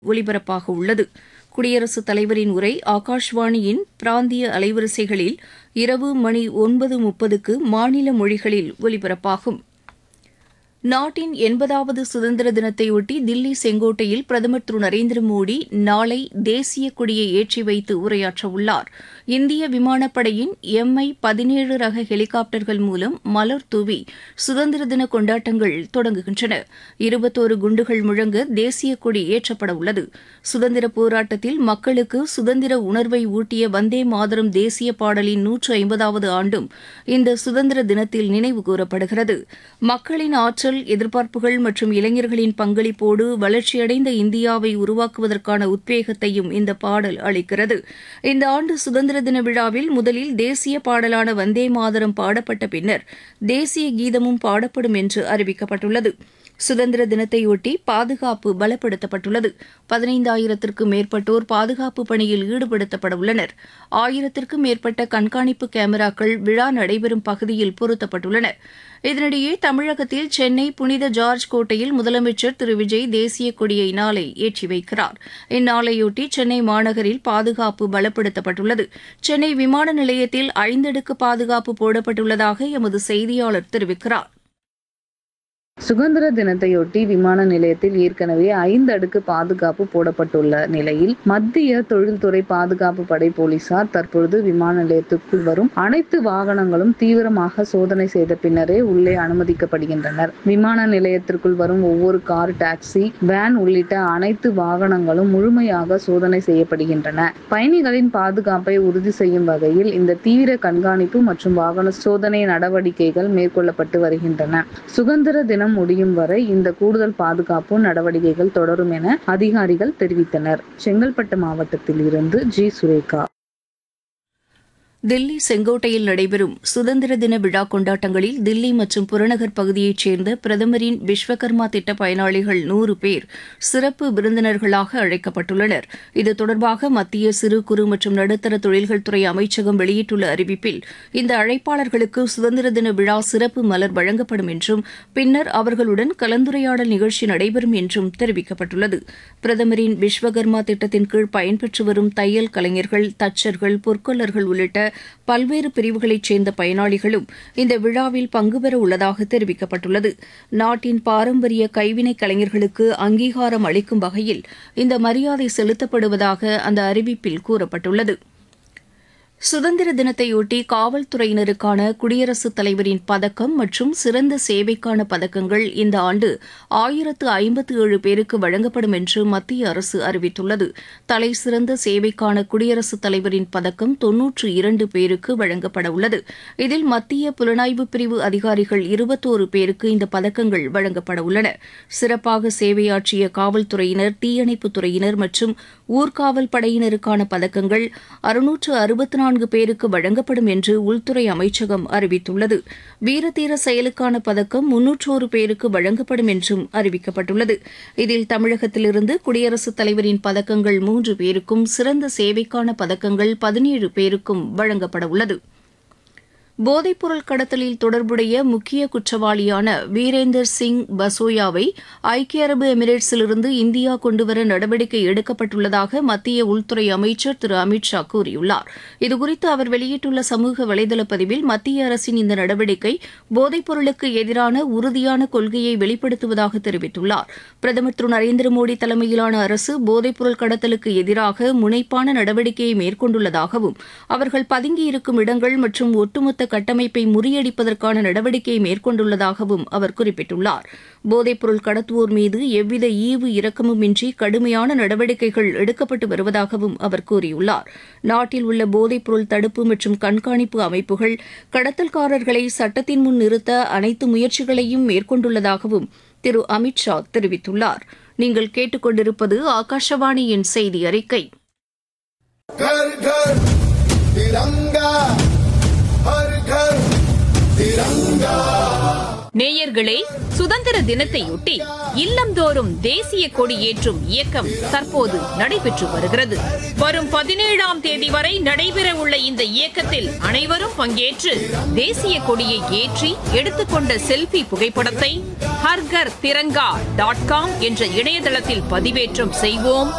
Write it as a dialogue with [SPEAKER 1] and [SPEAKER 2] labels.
[SPEAKER 1] ஒலிபரப்பாக உள்ளது குடியரசுத் தலைவரின் உரை ஆகாஷ்வாணியின் பிராந்திய அலைவரிசைகளில் இரவு மணி ஒன்பது முப்பதுக்கு மாநில மொழிகளில் ஒலிபரப்பாகும் நாட்டின் எண்பதாவது சுதந்திர தினத்தையொட்டி தில்லி செங்கோட்டையில் பிரதமர் திரு நரேந்திர மோடி நாளை தேசிய கொடியை ஏற்றி வைத்து உரையாற்றவுள்ளார் இந்திய விமானப்படையின் எம்ஐ பதினேழு ரக ஹெலிகாப்டர்கள் மூலம் மலர் தூவி சுதந்திர தின கொண்டாட்டங்கள் தொடங்குகின்றன இருபத்தோரு குண்டுகள் முழங்க தேசிய கொடி ஏற்றப்பட உள்ளது சுதந்திர போராட்டத்தில் மக்களுக்கு சுதந்திர உணர்வை ஊட்டிய வந்தே மாதரம் தேசிய பாடலின் நூற்று ஐம்பதாவது ஆண்டும் இந்த சுதந்திர தினத்தில் நினைவு கூறப்படுகிறது மக்களின் ஆற்றல் எதிர்பார்ப்புகள் மற்றும் இளைஞர்களின் பங்களிப்போடு வளர்ச்சியடைந்த இந்தியாவை உருவாக்குவதற்கான உத்வேகத்தையும் இந்த பாடல் அளிக்கிறது இந்த ஆண்டு சுதந்திர தின விழாவில் முதலில் தேசிய பாடலான வந்தே மாதரம் பாடப்பட்ட பின்னர் தேசிய கீதமும் பாடப்படும் என்று அறிவிக்கப்பட்டுள்ளது சுதந்திர தினத்தையொட்டி பாதுகாப்பு பலப்படுத்தப்பட்டுள்ளது பதினைந்தாயிரத்திற்கும் மேற்பட்டோர் பாதுகாப்பு பணியில் ஈடுபடுத்தப்பட உள்ளனர் ஆயிரத்திற்கும் மேற்பட்ட கண்காணிப்பு கேமராக்கள் விழா நடைபெறும் பகுதியில் பொருத்தப்பட்டுள்ளன இதனிடையே தமிழகத்தில் சென்னை புனித ஜார்ஜ் கோட்டையில் முதலமைச்சர் திரு விஜய் தேசிய கொடியை நாளை ஏற்றி வைக்கிறார் இந்நாளையொட்டி சென்னை மாநகரில் பாதுகாப்பு பலப்படுத்தப்பட்டுள்ளது சென்னை விமான நிலையத்தில் ஐந்தடுக்கு பாதுகாப்பு போடப்பட்டுள்ளதாக எமது செய்தியாளர் தெரிவிக்கிறார்
[SPEAKER 2] சுதந்திர தினத்தையொட்டி விமான நிலையத்தில் ஏற்கனவே ஐந்து அடுக்கு பாதுகாப்பு போடப்பட்டுள்ள நிலையில் மத்திய தொழில்துறை பாதுகாப்பு படை போலீசார் தற்பொழுது விமான நிலையத்திற்குள் வரும் அனைத்து வாகனங்களும் தீவிரமாக சோதனை செய்த பின்னரே உள்ளே அனுமதிக்கப்படுகின்றனர் விமான நிலையத்திற்குள் வரும் ஒவ்வொரு கார் டாக்ஸி வேன் உள்ளிட்ட அனைத்து வாகனங்களும் முழுமையாக சோதனை செய்யப்படுகின்றன பயணிகளின் பாதுகாப்பை உறுதி செய்யும் வகையில் இந்த தீவிர கண்காணிப்பு மற்றும் வாகன சோதனை நடவடிக்கைகள் மேற்கொள்ளப்பட்டு வருகின்றன சுதந்திர தினம் முடியும் வரை இந்த கூடுதல் பாதுகாப்பு நடவடிக்கைகள் தொடரும் என அதிகாரிகள் தெரிவித்தனர் செங்கல்பட்டு மாவட்டத்தில் இருந்து ஜி சுரேகா
[SPEAKER 1] தில்லி செங்கோட்டையில் நடைபெறும் சுதந்திர தின விழா கொண்டாட்டங்களில் தில்லி மற்றும் புறநகர் பகுதியைச் சேர்ந்த பிரதமரின் விஸ்வகர்மா திட்ட பயனாளிகள் நூறு பேர் சிறப்பு விருந்தினர்களாக அழைக்கப்பட்டுள்ளனர் இது தொடர்பாக மத்திய சிறு குறு மற்றும் நடுத்தர தொழில்கள் துறை அமைச்சகம் வெளியிட்டுள்ள அறிவிப்பில் இந்த அழைப்பாளர்களுக்கு சுதந்திர தின விழா சிறப்பு மலர் வழங்கப்படும் என்றும் பின்னர் அவர்களுடன் கலந்துரையாடல் நிகழ்ச்சி நடைபெறும் என்றும் தெரிவிக்கப்பட்டுள்ளது பிரதமரின் விஸ்வகர்மா திட்டத்தின் கீழ் பயன்பெற்று வரும் தையல் கலைஞர்கள் தச்சர்கள் பொற்கொல்லர்கள் உள்ளிட்ட பல்வேறு பிரிவுகளைச் சேர்ந்த பயனாளிகளும் இந்த விழாவில் பங்கு பெற உள்ளதாக தெரிவிக்கப்பட்டுள்ளது நாட்டின் பாரம்பரிய கைவினை கலைஞர்களுக்கு அங்கீகாரம் அளிக்கும் வகையில் இந்த மரியாதை செலுத்தப்படுவதாக அந்த அறிவிப்பில் கூறப்பட்டுள்ளது சுதந்திர தினத்தையொட்டி காவல்துறையினருக்கான குடியரசுத் தலைவரின் பதக்கம் மற்றும் சிறந்த சேவைக்கான பதக்கங்கள் இந்த ஆண்டு ஆயிரத்து ஐம்பத்து ஏழு பேருக்கு வழங்கப்படும் என்று மத்திய அரசு அறிவித்துள்ளது தலை சிறந்த சேவைக்கான குடியரசுத் தலைவரின் பதக்கம் தொன்னூற்று இரண்டு பேருக்கு வழங்கப்பட உள்ளது இதில் மத்திய புலனாய்வு பிரிவு அதிகாரிகள் இருபத்தோரு பேருக்கு இந்த பதக்கங்கள் வழங்கப்பட உள்ளன சிறப்பாக சேவையாற்றிய காவல்துறையினர் தீயணைப்புத் துறையினர் மற்றும் ஊர்காவல் படையினருக்கான பதக்கங்கள் அறுநூற்று அறுபத்தி நான்கு பேருக்கு வழங்கப்படும் என்று உள்துறை அமைச்சகம் அறிவித்துள்ளது வீரதீர செயலுக்கான பதக்கம் முன்னூற்றோரு பேருக்கு வழங்கப்படும் என்றும் அறிவிக்கப்பட்டுள்ளது இதில் தமிழகத்திலிருந்து குடியரசுத் தலைவரின் பதக்கங்கள் மூன்று பேருக்கும் சிறந்த சேவைக்கான பதக்கங்கள் பதினேழு பேருக்கும் வழங்கப்பட உள்ளது போதைப்பொருள் கடத்தலில் தொடர்புடைய முக்கிய குற்றவாளியான வீரேந்தர் சிங் பசோயாவை ஐக்கிய அரபு எமிரேட்ஸிலிருந்து இந்தியா கொண்டுவர நடவடிக்கை எடுக்கப்பட்டுள்ளதாக மத்திய உள்துறை அமைச்சர் திரு அமித் ஷா கூறியுள்ளார் இதுகுறித்து அவர் வெளியிட்டுள்ள சமூக வலைதள பதிவில் மத்திய அரசின் இந்த நடவடிக்கை போதைப்பொருளுக்கு எதிரான உறுதியான கொள்கையை வெளிப்படுத்துவதாக தெரிவித்துள்ளார் பிரதமர் திரு நரேந்திர மோடி தலைமையிலான அரசு போதைப்பொருள் கடத்தலுக்கு எதிராக முனைப்பான நடவடிக்கையை மேற்கொண்டுள்ளதாகவும் அவர்கள் பதுங்கியிருக்கும் இடங்கள் மற்றும் ஒட்டுமொத்த கட்டமைப்பை முறியடிப்பதற்கான நடவடிக்கையை மேற்கொண்டுள்ளதாகவும் அவர் குறிப்பிட்டுள்ளார் போதைப்பொருள் கடத்துவோர் மீது எவ்வித ஈவு இரக்கமுமின்றி கடுமையான நடவடிக்கைகள் எடுக்கப்பட்டு வருவதாகவும் அவர் கூறியுள்ளார் நாட்டில் உள்ள போதைப்பொருள் தடுப்பு மற்றும் கண்காணிப்பு அமைப்புகள் கடத்தல்காரர்களை சட்டத்தின் முன் நிறுத்த அனைத்து முயற்சிகளையும் மேற்கொண்டுள்ளதாகவும் திரு அமித் ஷா தெரிவித்துள்ளார் நீங்கள் கேட்டுக்கொண்டிருப்பது ஆகாஷவாணியின் செய்தி அறிக்கை
[SPEAKER 3] घर घर तिरंगा हर घर तिरंगा
[SPEAKER 4] நேயர்களே சுதந்திர தினத்தையொட்டி இல்லந்தோறும் தேசிய கொடி ஏற்றும் இயக்கம் தற்போது நடைபெற்று வருகிறது வரும் பதினேழாம் தேதி வரை நடைபெற உள்ள இந்த இயக்கத்தில் அனைவரும் பங்கேற்று தேசிய கொடியை ஏற்றி எடுத்துக்கொண்ட செல்ஃபி புகைப்படத்தை ஹர்கர் திரங்கா டாட் காம் என்ற இணையதளத்தில் பதிவேற்றம் செய்வோம்